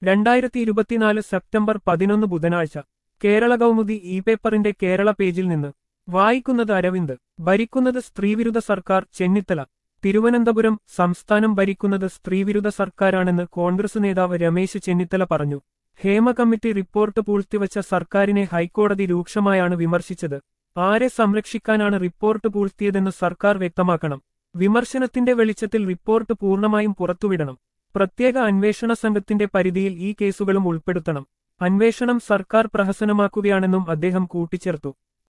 രണ്ടായിരത്തി ഇരുപത്തിനാല് സെപ്റ്റംബർ പതിനൊന്ന് ബുധനാഴ്ച കേരള കൗമുദി ഇ പേപ്പറിന്റെ കേരള പേജിൽ നിന്ന് വായിക്കുന്നത് അരവിന്ദ് ഭരിക്കുന്നത് സ്ത്രീവിരുദ്ധ സർക്കാർ ചെന്നിത്തല തിരുവനന്തപുരം സംസ്ഥാനം ഭരിക്കുന്നത് സ്ത്രീവിരുദ്ധ സർക്കാരാണെന്ന് കോൺഗ്രസ് നേതാവ് രമേശ് ചെന്നിത്തല പറഞ്ഞു ഹേമ കമ്മിറ്റി റിപ്പോർട്ട് പൂഴ്ത്തിവച്ച സർക്കാരിനെ ഹൈക്കോടതി രൂക്ഷമായാണ് വിമർശിച്ചത് ആരെ സംരക്ഷിക്കാനാണ് റിപ്പോർട്ട് പൂഴ്ത്തിയതെന്ന് സർക്കാർ വ്യക്തമാക്കണം വിമർശനത്തിന്റെ വെളിച്ചത്തിൽ റിപ്പോർട്ട് പൂർണ്ണമായും പുറത്തുവിടണം പ്രത്യേക അന്വേഷണ സംഘത്തിന്റെ പരിധിയിൽ ഈ കേസുകളും ഉൾപ്പെടുത്തണം അന്വേഷണം സർക്കാർ പ്രഹസനമാക്കുകയാണെന്നും അദ്ദേഹം കൂട്ടിച്ചേർത്തു